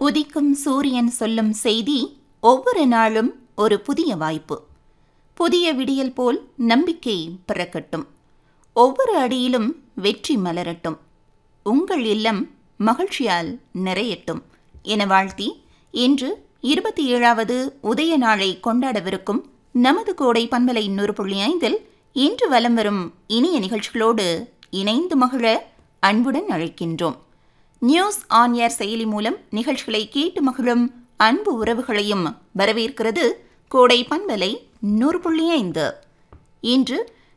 உதிக்கும் சூரியன் சொல்லும் செய்தி ஒவ்வொரு நாளும் ஒரு புதிய வாய்ப்பு புதிய விடியல் போல் நம்பிக்கை பிறக்கட்டும் ஒவ்வொரு அடியிலும் வெற்றி மலரட்டும் உங்கள் இல்லம் மகிழ்ச்சியால் நிறையட்டும் என வாழ்த்தி இன்று இருபத்தி ஏழாவது உதய நாளை கொண்டாடவிருக்கும் நமது கோடை பண்பலை நூறு புள்ளி ஐந்தில் இன்று வலம் வரும் இனிய நிகழ்ச்சிகளோடு இணைந்து மகிழ அன்புடன் அழைக்கின்றோம் நியூஸ் ஆன் ஏர் செயலி மூலம் நிகழ்ச்சிகளை கேட்டு மகிழும் அன்பு உறவுகளையும் வரவேற்கிறது கோடை பண்பலை நூறு புள்ளி ஐந்து இன்று